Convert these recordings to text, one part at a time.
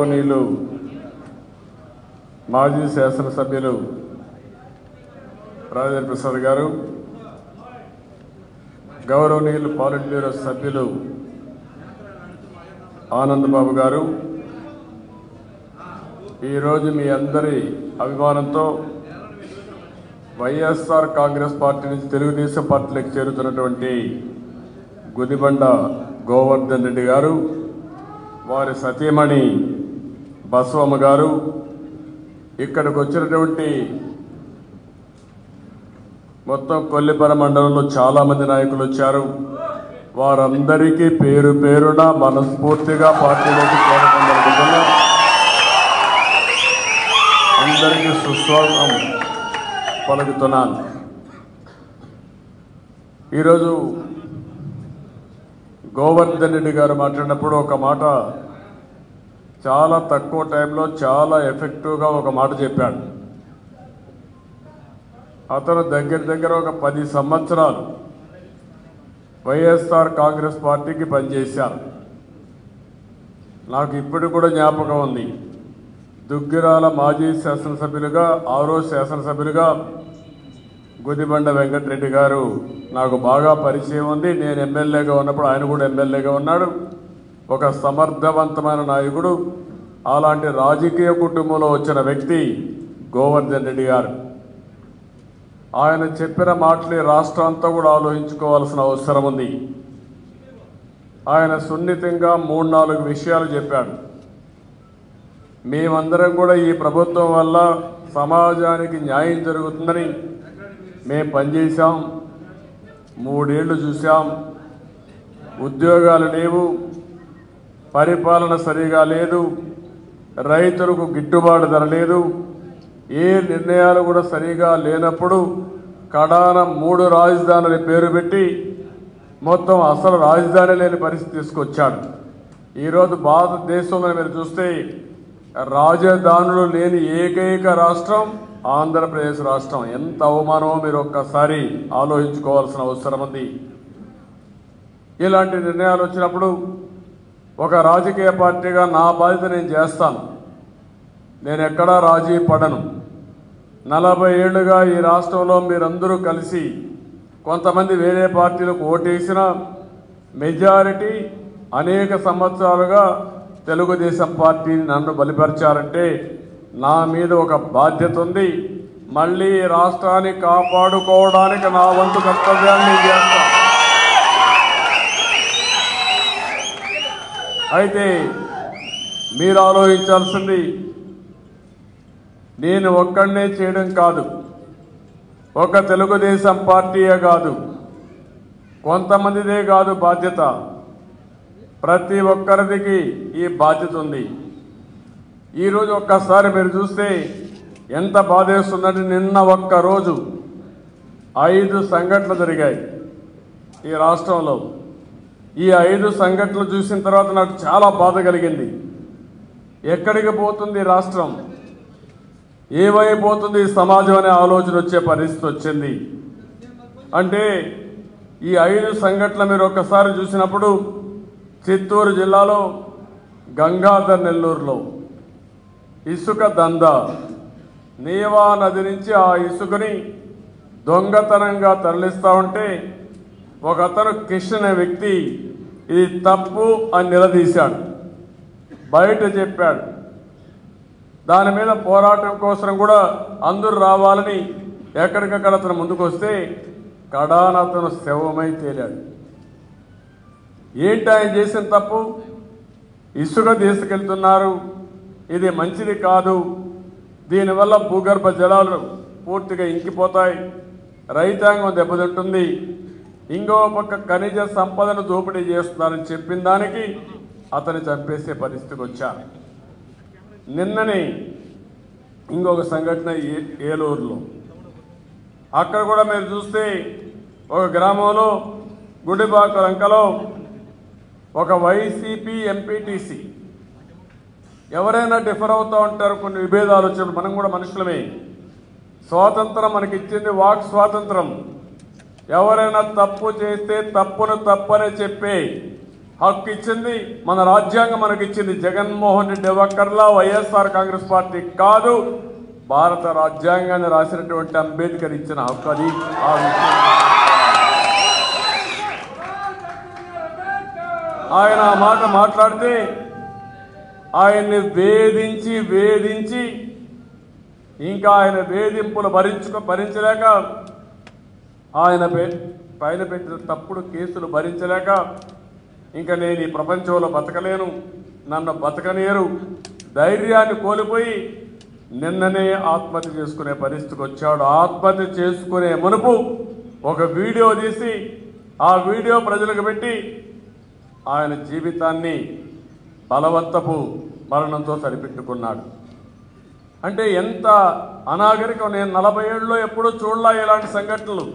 గౌరవనీయులు మాజీ శాసనసభ్యులు రాజేంద్ర ప్రసాద్ గారు గౌరవనీయులు పాలిట్ బ్యూరో సభ్యులు ఆనంద్ బాబు గారు ఈరోజు మీ అందరి అభిమానంతో వైఎస్ఆర్ కాంగ్రెస్ పార్టీ నుంచి తెలుగుదేశం పార్టీలోకి చేరుతున్నటువంటి గుదిబండ గోవర్ధన్ రెడ్డి గారు వారి సతీమణి బసవమ్మ గారు ఇక్కడికి వచ్చినటువంటి మొత్తం కొల్లిపర మండలంలో చాలా మంది నాయకులు వచ్చారు వారందరికీ పేరు పేరున మనస్ఫూర్తిగా పార్టీలోకి చేరటం జరుగుతున్నా అందరికీ సుస్వాగతం పలుకుతున్నాను ఈరోజు గోవర్ధన్ రెడ్డి గారు మాట్లాడినప్పుడు ఒక మాట చాలా తక్కువ టైంలో చాలా ఎఫెక్టివ్గా ఒక మాట చెప్పాడు అతను దగ్గర దగ్గర ఒక పది సంవత్సరాలు వైఎస్ఆర్ కాంగ్రెస్ పార్టీకి పనిచేశారు నాకు ఇప్పుడు కూడా జ్ఞాపకం ఉంది దుగ్గిరాల మాజీ శాసనసభ్యులుగా ఆరో శాసనసభ్యులుగా గుదిబండ వెంకటరెడ్డి గారు నాకు బాగా పరిచయం ఉంది నేను ఎమ్మెల్యేగా ఉన్నప్పుడు ఆయన కూడా ఎమ్మెల్యేగా ఉన్నాడు ఒక సమర్థవంతమైన నాయకుడు అలాంటి రాజకీయ కుటుంబంలో వచ్చిన వ్యక్తి గోవర్ధన్ రెడ్డి గారు ఆయన చెప్పిన మాటలు రాష్ట్రం అంతా కూడా ఆలోచించుకోవాల్సిన అవసరం ఉంది ఆయన సున్నితంగా మూడు నాలుగు విషయాలు చెప్పాడు మేమందరం కూడా ఈ ప్రభుత్వం వల్ల సమాజానికి న్యాయం జరుగుతుందని మేము పనిచేశాం మూడేళ్లు చూసాం ఉద్యోగాలు లేవు పరిపాలన సరిగా లేదు రైతులకు గిట్టుబాటు ధర లేదు ఏ నిర్ణయాలు కూడా సరిగా లేనప్పుడు కడాన మూడు రాజధానుల పేరు పెట్టి మొత్తం అసలు రాజధాని లేని పరిస్థితి తీసుకొచ్చాడు ఈరోజు భారతదేశంలో మీరు చూస్తే రాజధానులు లేని ఏకైక రాష్ట్రం ఆంధ్రప్రదేశ్ రాష్ట్రం ఎంత అవమానమో మీరు ఒక్కసారి ఆలోచించుకోవాల్సిన అవసరం ఉంది ఇలాంటి నిర్ణయాలు వచ్చినప్పుడు ఒక రాజకీయ పార్టీగా నా బాధ్యత నేను చేస్తాను నేను ఎక్కడా రాజీ పడను నలభై ఏళ్లుగా ఈ రాష్ట్రంలో మీరందరూ కలిసి కొంతమంది వేరే పార్టీలకు ఓటేసిన మెజారిటీ అనేక సంవత్సరాలుగా తెలుగుదేశం పార్టీని నన్ను బలిపరిచారంటే నా మీద ఒక బాధ్యత ఉంది మళ్ళీ ఈ రాష్ట్రాన్ని కాపాడుకోవడానికి నా వంతు కర్తవ్యాన్ని నేను చేస్తాను అయితే మీరు ఆలోచించాల్సింది నేను ఒక్కడనే చేయడం కాదు ఒక తెలుగుదేశం పార్టీయే కాదు కొంతమందిదే కాదు బాధ్యత ప్రతి ఒక్కరిదికి ఈ బాధ్యత ఉంది ఈరోజు ఒక్కసారి మీరు చూస్తే ఎంత బాధేస్తుందంటే నిన్న ఒక్క రోజు ఐదు సంఘటనలు జరిగాయి ఈ రాష్ట్రంలో ఈ ఐదు సంఘటనలు చూసిన తర్వాత నాకు చాలా బాధ కలిగింది ఎక్కడికి పోతుంది ఈ రాష్ట్రం ఏమైపోతుంది ఈ సమాజం అనే ఆలోచన వచ్చే పరిస్థితి వచ్చింది అంటే ఈ ఐదు సంఘటనలు మీరు ఒక్కసారి చూసినప్పుడు చిత్తూరు జిల్లాలో గంగాధర్ నెల్లూరులో ఇసుక దందా నీవా నది నుంచి ఆ ఇసుకని దొంగతనంగా తరలిస్తా ఉంటే ఒక అతను కిషన్ అనే వ్యక్తి ఇది తప్పు అని నిలదీశాడు బయట చెప్పాడు దాని మీద పోరాటం కోసం కూడా అందరూ రావాలని ఎక్కడికక్కడ అతను ముందుకు వస్తే కడాన అతను శవమై తేలాడు ఏంటి ఆయన చేసిన తప్పు ఇసుక తీసుకెళ్తున్నారు ఇది మంచిది కాదు దీనివల్ల భూగర్భ జలాలు పూర్తిగా ఇంకిపోతాయి రైతాంగం దెబ్బతింటుంది ఇంకో పక్క ఖనిజ సంపదను దోపిడీ చేస్తున్నారని చెప్పిన దానికి అతన్ని చంపేసే పరిస్థితికి వచ్చారు నిన్ననే ఇంకొక సంఘటన ఏ- ఏలూరులో అక్కడ కూడా మీరు చూస్తే ఒక గ్రామంలో గుడిబాక లంకలో ఒక వైసీపీ ఎంపీటీసీ ఎవరైనా డిఫర్ అవుతూ ఉంటారు కొన్ని విభేదాలు వచ్చినప్పుడు మనం కూడా మనుషులమే స్వాతంత్రం మనకి ఇచ్చింది వాక్ స్వాతంత్రం ఎవరైనా తప్పు చేస్తే తప్పును తప్పనే చెప్పే హక్కు ఇచ్చింది మన రాజ్యాంగం మనకి ఇచ్చింది జగన్మోహన్ రెడ్డి ఒక్కర్లా వైఎస్ఆర్ కాంగ్రెస్ పార్టీ కాదు భారత రాజ్యాంగాన్ని రాసినటువంటి అంబేద్కర్ ఇచ్చిన హక్కు అది ఆ విషయం ఆయన ఆ మాట మాట్లాడితే ఆయన్ని వేధించి వేధించి ఇంకా ఆయన వేధింపులు భరించుకో భరించలేక ఆయన పే- పైన పెట్టిన తప్పుడు కేసులు భరించలేక ఇంకా నేను ఈ ప్రపంచంలో బతకలేను నన్ను బతకనేరు ధైర్యాన్ని కోల్పోయి నిన్ననే ఆత్మహత్య చేసుకునే పరిస్థితికి వచ్చాడు ఆత్మహత్య చేసుకునే మునుపు ఒక వీడియో తీసి ఆ వీడియో ప్రజలకు పెట్టి ఆయన జీవితాన్ని బలవంతపు మరణంతో సరిపెట్టుకున్నాడు అంటే ఎంత అనాగరికం నేను నలభై ఏళ్ళలో ఎప్పుడూ చూడలా ఇలాంటి సంఘటనలు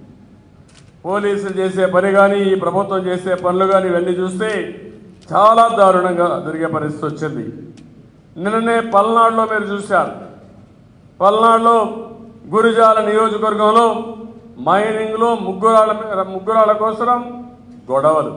పోలీసులు చేసే పని కానీ ఈ ప్రభుత్వం చేసే పనులు కానీ ఇవన్నీ చూస్తే చాలా దారుణంగా జరిగే పరిస్థితి వచ్చింది నిన్ననే పల్నాడులో మీరు చూశారు పల్నాడులో గురిజాల నియోజకవర్గంలో మైనింగ్లో ముగ్గురాళ్ళ మీద- ముగ్గురాళ్ళ కోసం గొడవలు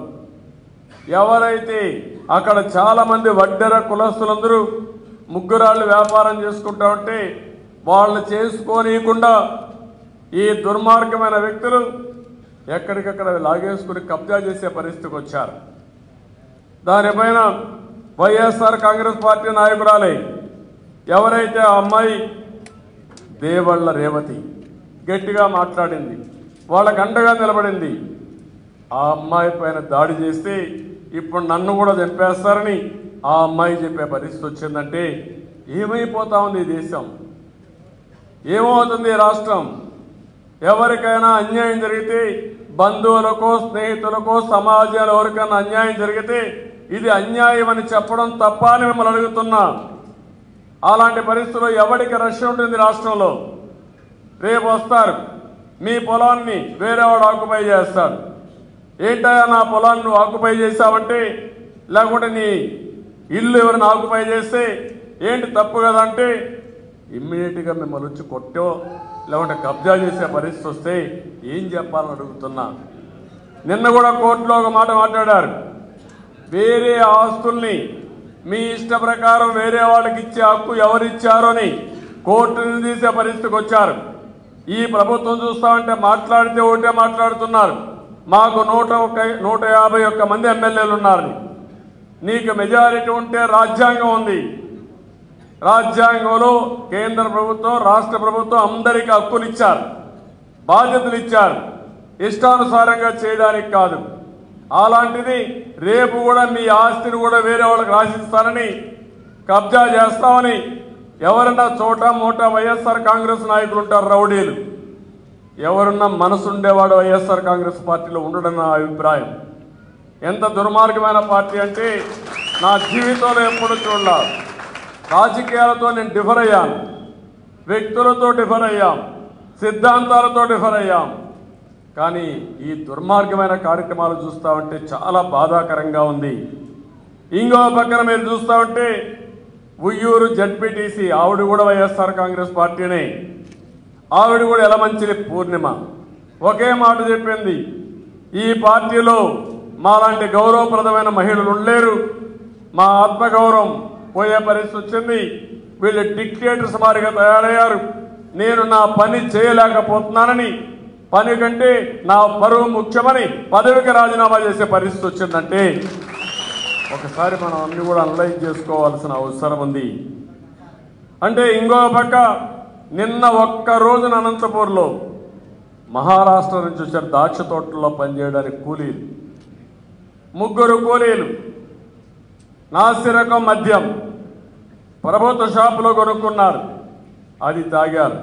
ఎవరైతే అక్కడ చాలా మంది వడ్డెర కులస్తులందరూ ముగ్గురాళ్ళు వ్యాపారం చేసుకుంటా ఉంటే వాళ్ళు చేసుకోనీయకుండా ఈ దుర్మార్గమైన వ్యక్తులు ఎక్కడికక్కడ లాగేసుకుని కబ్జా చేసే పరిస్థితికి వచ్చారు దానిపైన వైఎస్ఆర్ కాంగ్రెస్ పార్టీ నాయకురాలే ఎవరైతే ఆ అమ్మాయి దేవళ్ళ రేవతి గట్టిగా మాట్లాడింది వాళ్ళకు అండగా నిలబడింది ఆ అమ్మాయి పైన దాడి చేస్తే ఇప్పుడు నన్ను కూడా చంపేస్తారని ఆ అమ్మాయి చెప్పే పరిస్థితి వచ్చిందంటే ఏమైపోతా ఉంది ఈ దేశం ఏమవుతుంది ఈ రాష్ట్రం ఎవరికైనా అన్యాయం జరిగితే బంధువులకో స్నేహితులకో సమాజంలో ఎవరికైనా అన్యాయం జరిగితే ఇది అన్యాయం అని చెప్పడం తప్ప అని మిమ్మల్ని అడుగుతున్నా అలాంటి పరిస్థితుల్లో ఎవరికి రష్ ఉంటుంది రాష్ట్రంలో రేపు వస్తారు మీ పొలాన్ని వేరేవాడు ఆక్యుపై చేస్తాడు ఏంటయ్యా నా పొలాన్ని నువ్వు ఆక్యుపై చేశావంటే లేకుంటే నీ ఇల్లు ఎవరిని ఆక్యుపై చేస్తే ఏంటి తప్పు కదా అంటే ఇమ్మీడియట్గా మిమ్మల్ని వచ్చి కొట్టో లేకుంటే కబ్జా చేసే పరిస్థితి వస్తే ఏం చెప్పాలని అడుగుతున్నా నిన్న కూడా కోర్టులో ఒక మాట మాట్లాడారు వేరే ఆస్తుల్ని మీ ఇష్ట ప్రకారం వేరే వాళ్ళకి ఇచ్చే హక్కు ఎవరిచ్చారో అని కోర్టుని తీసే పరిస్థితికి వచ్చారు ఈ ప్రభుత్వం చూస్తామంటే మాట్లాడితే ఒకటే మాట్లాడుతున్నారు మాకు నూట ఒక నూట యాభై ఒక్క మంది ఎమ్మెల్యేలు ఉన్నారని నీకు మెజారిటీ ఉంటే రాజ్యాంగం ఉంది రాజ్యాంగంలో కేంద్ర ప్రభుత్వం రాష్ట్ర ప్రభుత్వం అందరికీ హక్కులు ఇచ్చారు బాధ్యతలు ఇచ్చారు ఇష్టానుసారంగా చేయడానికి కాదు అలాంటిది రేపు కూడా మీ ఆస్తిని కూడా వేరే వాళ్ళకి రాసిస్తానని కబ్జా చేస్తామని ఎవరన్నా చోట మూట వైఎస్ఆర్ కాంగ్రెస్ నాయకులు ఉంటారు రౌడీలు ఎవరున్నా మనసు ఉండేవాడు వైఎస్ఆర్ కాంగ్రెస్ పార్టీలో ఉండడం నా అభిప్రాయం ఎంత దుర్మార్గమైన పార్టీ అంటే నా జీవితంలో ఎప్పుడు చూడాల రాజకీయాలతో నేను డిఫర్ అయ్యాను వ్యక్తులతో డిఫర్ అయ్యాం సిద్ధాంతాలతో డిఫర్ అయ్యాం కానీ ఈ దుర్మార్గమైన కార్యక్రమాలు చూస్తా ఉంటే చాలా బాధాకరంగా ఉంది ఇంకో పక్కన మీరు చూస్తా ఉంటే ఉయ్యూరు జడ్పీటీసీ ఆవిడ కూడా వైఎస్ఆర్ కాంగ్రెస్ పార్టీనే ఆవిడ కూడా ఎలమంచిలి పూర్ణిమ ఒకే మాట చెప్పింది ఈ పార్టీలో మాలాంటి గౌరవప్రదమైన మహిళలు ఉండలేరు మా ఆత్మగౌరవం పోయే పరిస్థితి వచ్చింది వీళ్ళు డిక్టేటర్స్ మారిగా తయారయ్యారు నేను నా పని చేయలేకపోతున్నానని పని కంటే నా పరువు ముఖ్యమని పదవికి రాజీనామా చేసే పరిస్థితి వచ్చిందంటే ఒకసారి మనం అన్ని కూడా అనలైజ్ చేసుకోవాల్సిన అవసరం ఉంది అంటే ఇంకో పక్క నిన్న ఒక్క రోజున అనంతపూర్లో మహారాష్ట్ర నుంచి వచ్చారు ద్రాక్ష తోటల్లో పనిచేయడానికి కూలీలు ముగ్గురు కూలీలు నాసిరకం మద్యం ప్రభుత్వ షాపులో కొనుక్కున్నారు అది తాగారు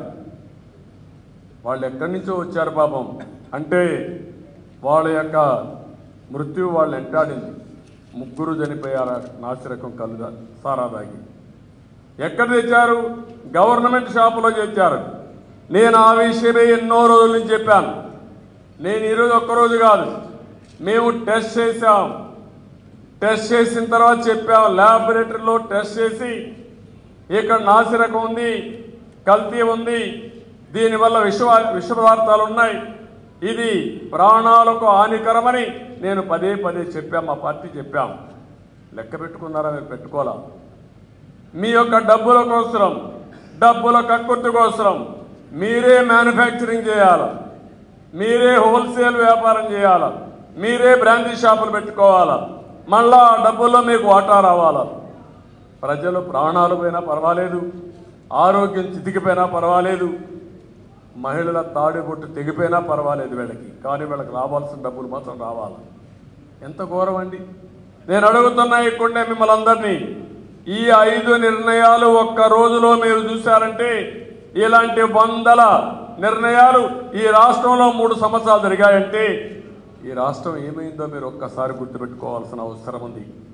వాళ్ళు ఎక్కడి నుంచో వచ్చారు పాపం అంటే వాళ్ళ యొక్క మృత్యు వాళ్ళు ఎంటాడింది ముగ్గురు చనిపోయారు నాసిరకం కలుదా సారా తాగి ఎక్కడ తెచ్చారు గవర్నమెంట్ షాపులో తెచ్చారు నేను ఆ విషయమే ఎన్నో రోజుల నుంచి చెప్పాను నేను ఈరోజు ఒక్కరోజు కాదు మేము టెస్ట్ చేశాం టెస్ట్ చేసిన తర్వాత చెప్పాం ల్యాబొరేటరీలో టెస్ట్ చేసి ఇక్కడ నాసిరకం ఉంది కల్తీ ఉంది దీనివల్ల విష విష పదార్థాలు ఉన్నాయి ఇది ప్రాణాలకు హానికరమని నేను పదే పదే చెప్పాం మా పార్టీ చెప్పాం లెక్క పెట్టుకున్నారా మీరు పెట్టుకోవాలా మీ యొక్క డబ్బుల కోసం డబ్బుల కక్కుర్తి కోసం మీరే మ్యానుఫ్యాక్చరింగ్ చేయాలి మీరే హోల్సేల్ వ్యాపారం చేయాలి మీరే బ్రాండీ షాపులు పెట్టుకోవాలా మళ్ళా ఆ డబ్బుల్లో మీకు వాటా రావాలా ప్రజలు ప్రాణాలు పోయినా పర్వాలేదు ఆరోగ్యం చితికిపోయినా పర్వాలేదు మహిళల తాడిబొట్టు తెగిపోయినా పర్వాలేదు వీళ్ళకి కానీ వీళ్ళకి రావాల్సిన డబ్బులు మాత్రం రావాలి ఎంత ఘోరం అండి నేను అడుగుతున్నా ఇక్కడే మిమ్మల్ని అందరినీ ఈ ఐదు నిర్ణయాలు ఒక్క రోజులో మీరు చూశారంటే ఇలాంటి వందల నిర్ణయాలు ఈ రాష్ట్రంలో మూడు సంవత్సరాలు జరిగాయంటే ఈ రాష్ట్రం ఏమైందో మీరు ఒక్కసారి గుర్తుపెట్టుకోవాల్సిన అవసరం ఉంది